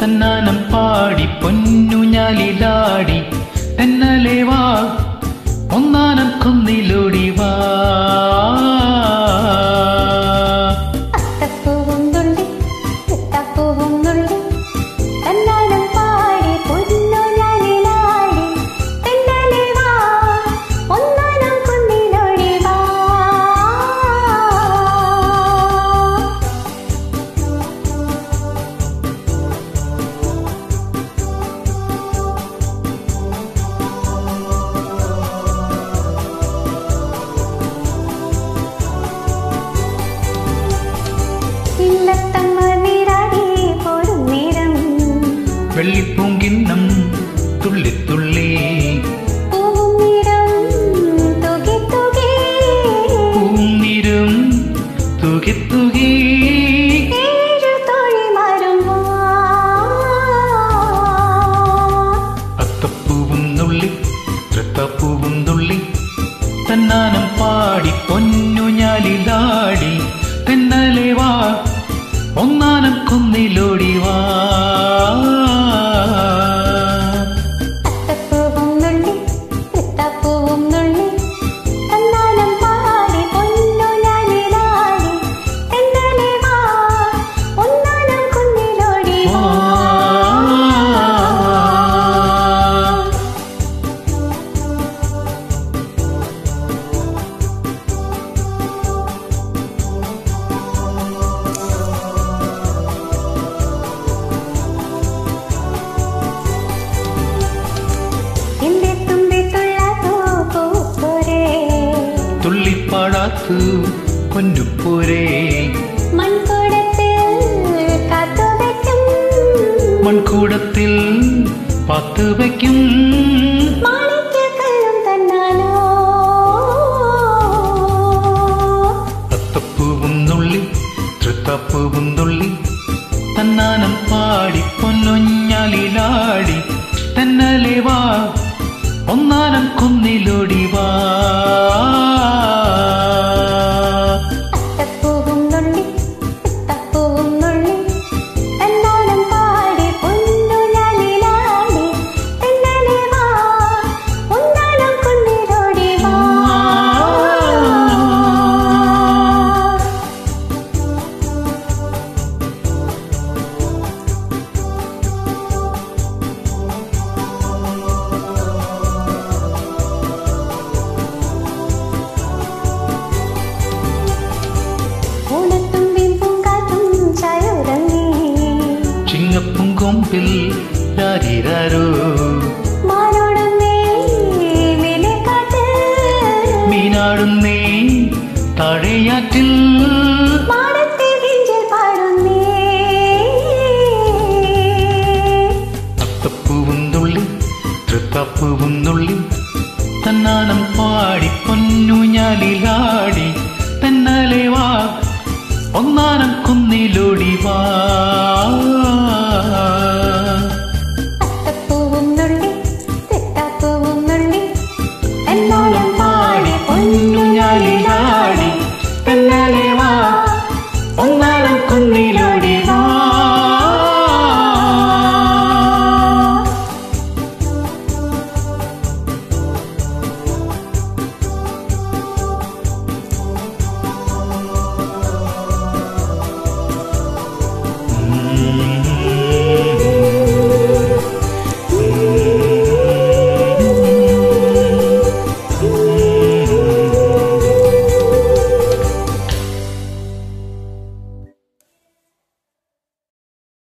തന്നാനം പാടി പൊന്നുഞ്ഞാലിലാടി തെന്നലെ വാ ഒന്നാനം കുന്നിലൂടി വാ അത്തപ്പൂവും തുള്ളി ചിത്തപ്പൂവും തുള്ളി തന്നാലും പാടി പൊന്നൂഞ്ഞാലിലാടി തെന്നലെ വാ ഒന്നാനം കുന്നിലൊടി വാ ഇല്ലത്തമ്മ നീരാടി പോരും നേരം വെള്ളിപ്പൂങ്കിണ്ണം തുള്ളിത്തുള്ളി പൂവും നിറം തുകി തുകി പൂന്നിരും തുകി തുകി ഏഴു തോഴിമാരും വാ അത്തപ്പൂവും നുള്ളി തൃത്തപ്പൂവും തുള്ളി തന്നാനം പാടി പൊന്നുഞ്ഞാലിലാടി തെന്നലെ വാ ഒന്നാനം കുന്നിലോടി വാ അത്തപ്പൂവും നുള്ളി തൃത്തപ്പൂവും നുള്ളി തന്നാലും പാടി പൊന്നൂഞ്ഞാലിലാടി തെന്നലെ വാ ഒന്നാനം കുന്നിലൊടി വാ എന്റെ തുമ്പി തുള്ളാതോ പൂപ്പോരേ തുള്ളിപ്പാടാത്തു പൊന്നുപ്പോരേ മൺകുടത്തിൽ കാത്തുവയ്ക്കും മൺകൂടത്തിൽ പത്ത് വയ്ക്കും മാണിക്യക്കല്ലും തന്നാലോ അത്തപ്പൂവും നുള്ളി തൃത്തപ്പൂവും തുള്ളി തന്നാനം പാടി പൊന്നൊഞ്ഞാലിലാടി തന്നലെ വാ ഒന്നാനം കുന്നിലോടി വാ അത്തപ്പൂവും നുള്ളി ചിത്തപ്പൂവും നുള്ളി തന്നാലും പാടി പൊന്നുലാലിലാടി തെന്നലെ വാ ഒന്നാലും കുന്നിലോടി വാ ഓണത്തുമ്പിൻ പൂങ്കാറ്റും ചായുറങ്ങി ചിങ്ങപ്പും കൊമ്പിൽ രാരിരാരോ മാനോടുന്നേ വിലക്കാറ്റ് മീനാടുന്നേ താഴെയാറ്റിൽ മാടത്തെ നെഞ്ചിൽ പാടുന്നേ അത്തപ്പൂവും തുള്ളി തൃത്തപ്പൂവും തുള്ളി തന്നാനം പാടി പൊന്നുഞ്ഞാലിലാടി തന്നലെ വാ ഒന്നാനം കുന്നിലോടി വാ അത്തപ്പൂവും നുള്ളി തെത്താപ്പൂവും നുള്ളി എന്നാലും